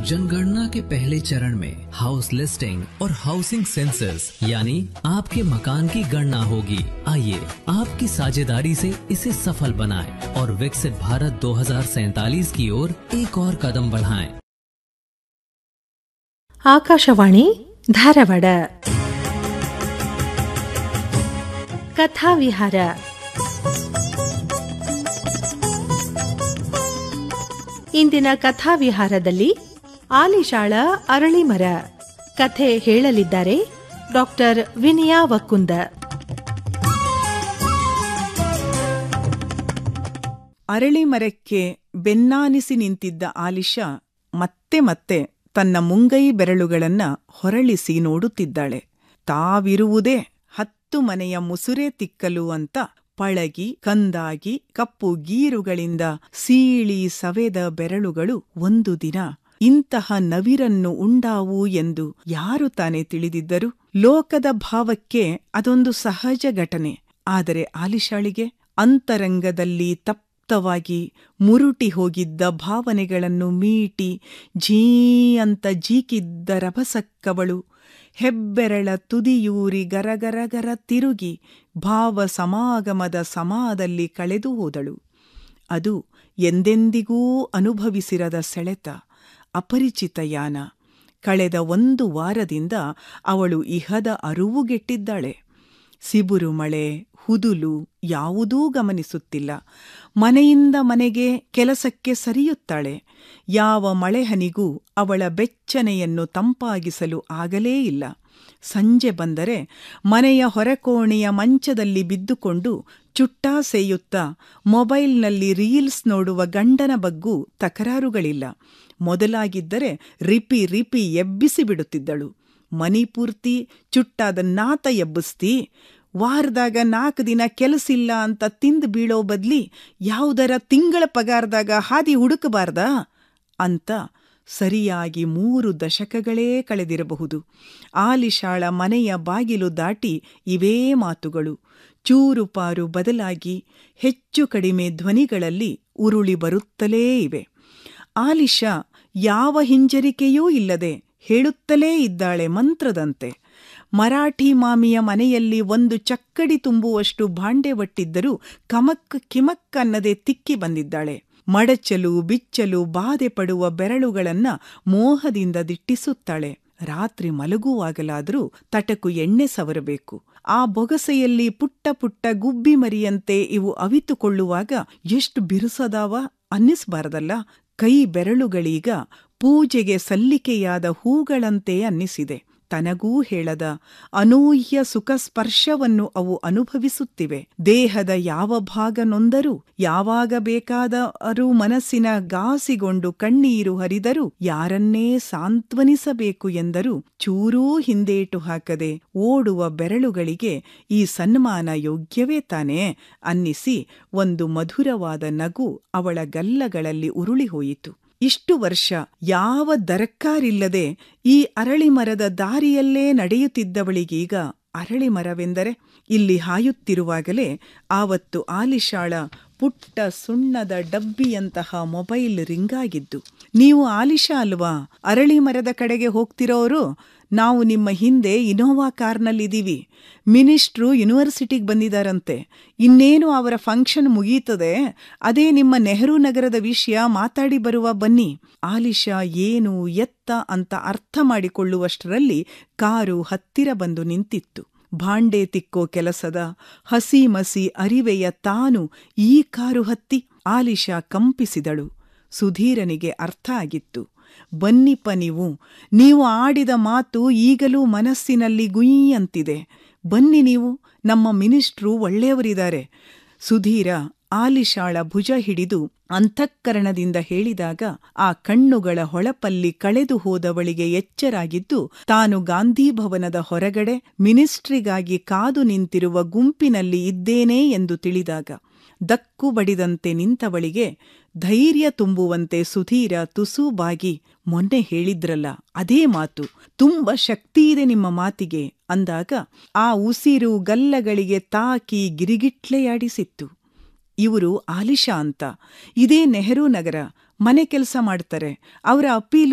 जनगणना के पहले चरण में हाउस लिस्टिंग और हाउसिंग सेंसस यानी आपके मकान की गणना होगी आइए आपकी साझेदारी से इसे सफल बनाएं और विकसित भारत 2047 की ओर एक और कदम बढ़ाएं। ಆಕಾಶವಾಣಿ ಧಾರವಾಡ ಕಥಾವಿಹಾರ ಇಂದಿನ ಕಥಾವಿಹಾರದಲ್ಲಿ ಆಲಿಶಾಳ ಅರಳಿಮರ ಕಥೆ ಹೇಳಲಿದ್ದಾರೆ ಡಾಕ್ಟರ್ ವಿನಯಾ ವಕ್ಕುಂದ ಅರಳಿ ಮರಕ್ಕೆ ಬೆನ್ನಾನಿಸಿ ನಿಂತಿದ್ದ ಆಲಿಶ ಮತ್ತೆ ಮತ್ತೆ ತನ್ನ ಮುಂಗೈ ಬೆರಳುಗಳನ್ನ ಹೊರಳಿಸಿ ನೋಡುತ್ತಿದ್ದಾಳೆ ತಾವಿರುವುದೇ ಹತ್ತು ಮನೆಯ ಮುಸುರೆ ತಿಕ್ಕಲು ಅಂತ ಪಳಗಿ ಕಂದಾಗಿ ಕಪ್ಪು ಗೀರುಗಳಿಂದ ಸೀಳಿ ಸವೆದ ಬೆರಳುಗಳು ಒಂದು ದಿನ ಇಂತಹ ನವಿರನ್ನು ಉಂಡಾವು ಎಂದು ಯಾರು ತಾನೇ ತಿಳಿದಿದ್ದರು ಲೋಕದ ಭಾವಕ್ಕೆ ಅದೊಂದು ಸಹಜ ಘಟನೆ ಆದರೆ ಆಲಿಶಾಳಿಗೆ ಅಂತರಂಗದಲ್ಲಿ ತಪ್ತವಾಗಿ ಮುರುಟಿ ಹೋಗಿದ್ದ ಭಾವನೆಗಳನ್ನು ಮೀಟಿ ಝೀ ಅಂತ ಜೀಕಿದ್ದ ರಭಸಕ್ಕವಳು ಹೆಬ್ಬೆರಳ ತುದಿಯೂರಿ ಗರಗರಗರ ತಿರುಗಿ ಭಾವ ಸಮಾಗಮದ ಸಮಾದಲ್ಲಿ ಕಳೆದು ಹೋದಳು ಅದು ಎಂದೆಂದಿಗೂ ಅನುಭವಿಸಿರದ ಸೆಳೆತ ಅಪರಿಚಿತ ಯಾನ ಕಳೆದ ಒಂದು ವಾರದಿಂದ ಅವಳು ಇಹದ ಅರುವುಗೆಟ್ಟಿದ್ದಾಳೆ ಸಿಬುರು ಮಳೆ ಹುದುಲು ಯಾವುದೂ ಗಮನಿಸುತ್ತಿಲ್ಲ ಮನೆಯಿಂದ ಮನೆಗೆ ಕೆಲಸಕ್ಕೆ ಸರಿಯುತ್ತಾಳೆ ಯಾವ ಮಳೆಹನಿಗೂ ಅವಳ ಬೆಚ್ಚನೆಯನ್ನು ತಂಪಾಗಿಸಲು ಆಗಲೇ ಇಲ್ಲ ಸಂಜೆ ಬಂದರೆ ಮನೆಯ ಹೊರಕೋಣೆಯ ಮಂಚದಲ್ಲಿ ಬಿದ್ದುಕೊಂಡು ಚುಟ್ಟಾ ಸೇಯುತ್ತಾ ಮೊಬೈಲ್ನಲ್ಲಿ ರೀಲ್ಸ್ ನೋಡುವ ಗಂಡನ ಬಗ್ಗೂ ತಕರಾರುಗಳಿಲ್ಲ ಮೊದಲಾಗಿದ್ದರೆ ರಿಪಿ ರಿಪಿ ಎಬ್ಬಿಸಿ ಬಿಡುತ್ತಿದ್ದಳು ಮನಿಪೂರ್ತಿ ಚುಟ್ಟಾದ ನಾತ ಎಬ್ಬಿಸ್ತಿ ವಾರದಾಗ ನಾಲ್ಕು ದಿನ ಕೆಲಸಿಲ್ಲ ಅಂತ ತಿಂದು ಬೀಳೋ ಬದ್ಲಿ ಯಾವುದರ ತಿಂಗಳ ಪಗಾರದಾಗ ಹಾದಿ ಹುಡುಕಬಾರ್ದಾ ಅಂತ ಸರಿಯಾಗಿ ಮೂರು ದಶಕಗಳೇ ಕಳೆದಿರಬಹುದು ಆಲಿಶಾಳ ಮನೆಯ ಬಾಗಿಲು ದಾಟಿ ಇವೇ ಮಾತುಗಳು ಚೂರುಪಾರು ಬದಲಾಗಿ ಹೆಚ್ಚು ಕಡಿಮೆ ಧ್ವನಿಗಳಲ್ಲಿ ಉರುಳಿ ಬರುತ್ತಲೇ ಇವೆ ಆಲಿಶ ಯಾವ ಹಿಂಜರಿಕೆಯೂ ಇಲ್ಲದೆ ಹೇಳುತ್ತಲೇ ಇದ್ದಾಳೆ ಮಂತ್ರದಂತೆ ಮರಾಠಿ ಮಾಮಿಯ ಮನೆಯಲ್ಲಿ ಒಂದು ಚಕ್ಕಡಿ ತುಂಬುವಷ್ಟು ಭಾಂಡೆ ಒಟ್ಟಿದ್ದರೂ ಕಮಕ್ ಕಿಮಕ್ ಅನ್ನದೆ ತಿಕ್ಕಿ ಬಂದಿದ್ದಾಳೆ ಮಡಚಲು ಬಿಚ್ಚಲು ಬಾಧೆ ಪಡುವ ಬೆರಳುಗಳನ್ನ ಮೋಹದಿಂದ ದಿಟ್ಟಿಸುತ್ತಾಳೆ ರಾತ್ರಿ ಮಲಗುವಾಗಲಾದರೂ ತಟಕು ಎಣ್ಣೆ ಸವರಬೇಕು ಆ ಬೊಗಸೆಯಲ್ಲಿ ಪುಟ್ಟ ಪುಟ್ಟ ಗುಬ್ಬಿ ಮರಿಯಂತೆ ಇವು ಅವಿತುಕೊಳ್ಳುವಾಗ ಎಷ್ಟು ಬಿರುಸದಾವ ಅನ್ನಿಸ್ಬಾರದಲ್ಲ ಕೈ ಬೆರಳುಗಳೀಗ ಪೂಜೆಗೆ ಸಲ್ಲಿಕೆಯಾದ ಹೂಗಳಂತೆ ಅನ್ನಿಸಿದೆ ತನಗೂ ಹೇಳದ ಅನೂಹ್ಯ ಸುಖ ಸ್ಪರ್ಶವನ್ನು ಅವು ಅನುಭವಿಸುತ್ತಿವೆ ದೇಹದ ಯಾವ ಭಾಗ ನೊಂದರೂ ಯಾವಾಗ ಬೇಕಾದರೂ ಮನಸ್ಸಿನ ಗಾಸಿಗೊಂಡು ಕಣ್ಣೀರು ಹರಿದರೂ ಯಾರನ್ನೇ ಸಾಂತ್ವನಿಸಬೇಕು ಎಂದರೂ ಚೂರೂ ಹಿಂದೇಟು ಹಾಕದೆ ಓಡುವ ಬೆರಳುಗಳಿಗೆ ಈ ಸನ್ಮಾನ ಯೋಗ್ಯವೇ ತಾನೇ ಅನ್ನಿಸಿ ಒಂದು ಮಧುರವಾದ ನಗು ಅವಳ ಗಲ್ಲಗಳಲ್ಲಿ ಉರುಳಿಹೋಯಿತು ಇಷ್ಟು ವರ್ಷ ಯಾವ ದರಕ್ಕಾರಿಲ್ಲದೆ ಈ ಅರಳಿಮರದ ದಾರಿಯಲ್ಲೇ ನಡೆಯುತ್ತಿದ್ದವಳಿಗೀಗ ಅರಳಿಮರವೆಂದರೆ ಇಲ್ಲಿ ಹಾಯುತ್ತಿರುವಾಗಲೇ ಆವತ್ತು ಆಲಿಶಾಳ ಪುಟ್ಟ ಸುಣ್ಣದ ಡಬ್ಬಿಯಂತಹ ಮೊಬೈಲ್ ರಿಂಗಾಗಿದ್ದು ನೀವು ಆಲಿಶಾ ಅಲ್ವಾ ಅರಳಿಮರದ ಕಡೆಗೆ ಹೋಗ್ತಿರೋರು ನಾವು ನಿಮ್ಮ ಹಿಂದೆ ಇನೋವಾ ಕಾರ್ನಲ್ಲಿದ್ದೀವಿ ಮಿನಿಸ್ಟ್ರು ಯೂನಿವರ್ಸಿಟಿಗೆ ಬಂದಿದ್ದಾರಂತೆ ಇನ್ನೇನು ಅವರ ಫಂಕ್ಷನ್ ಮುಗೀತದೆ ಅದೇ ನಿಮ್ಮ ನೆಹರು ನಗರದ ವಿಷಯ ಮಾತಾಡಿ ಬರುವ ಬನ್ನಿ ಆಲಿಶಾ ಏನು ಎತ್ತ ಅಂತ ಅರ್ಥ ಮಾಡಿಕೊಳ್ಳುವಷ್ಟರಲ್ಲಿ ಕಾರು ಹತ್ತಿರ ಬಂದು ನಿಂತಿತ್ತು ಭಾಂಡೆ ತಿಕ್ಕೋ ಕೆಲಸದ ಹಸಿ ಮಸಿ ಅರಿವೆಯ ತಾನು ಈ ಕಾರು ಹತ್ತಿ ಆಲಿಶಾ ಕಂಪಿಸಿದಳು ಸುಧೀರನಿಗೆ ಅರ್ಥ ಆಗಿತ್ತು ಬನ್ನಿಪ್ಪ ನೀವು ನೀವು ಆಡಿದ ಮಾತು ಈಗಲೂ ಮನಸ್ಸಿನಲ್ಲಿ ಗುಯಿ ಅಂತಿದೆ ಬನ್ನಿ ನೀವು ನಮ್ಮ ಮಿನಿಸ್ಟ್ರು ಒಳ್ಳೆಯವರಿದ್ದಾರೆ ಸುಧೀರ ಆಲಿಶಾಳ ಭುಜ ಹಿಡಿದು ಅಂತಃಕರಣದಿಂದ ಹೇಳಿದಾಗ ಆ ಕಣ್ಣುಗಳ ಹೊಳಪಲ್ಲಿ ಕಳೆದು ಹೋದವಳಿಗೆ ಎಚ್ಚರಾಗಿದ್ದು ತಾನು ಗಾಂಧಿ ಭವನದ ಹೊರಗಡೆ ಮಿನಿಸ್ಟ್ರಿಗಾಗಿ ಕಾದು ನಿಂತಿರುವ ಗುಂಪಿನಲ್ಲಿ ಇದ್ದೇನೆ ಎಂದು ತಿಳಿದಾಗ ದಕ್ಕು ಬಡಿದಂತೆ ನಿಂತವಳಿಗೆ ಧೈರ್ಯ ತುಂಬುವಂತೆ ಸುಧೀರ ತುಸು ಬಾಗಿ ಮೊನ್ನೆ ಹೇಳಿದ್ರಲ್ಲ ಅದೇ ಮಾತು ತುಂಬ ಶಕ್ತಿಯಿದೆ ನಿಮ್ಮ ಮಾತಿಗೆ ಅಂದಾಗ ಆ ಉಸಿರು ಗಲ್ಲಗಳಿಗೆ ತಾಕಿ ಗಿರಿಗಿಟ್ಲೆಯಾಡಿಸಿತ್ತು ಇವರು ಆಲಿಶಾ ಅಂತ ಇದೇ ನೆಹರು ನಗರ ಮನೆ ಕೆಲಸ ಮಾಡ್ತಾರೆ ಅವರ ಅಪೀಲು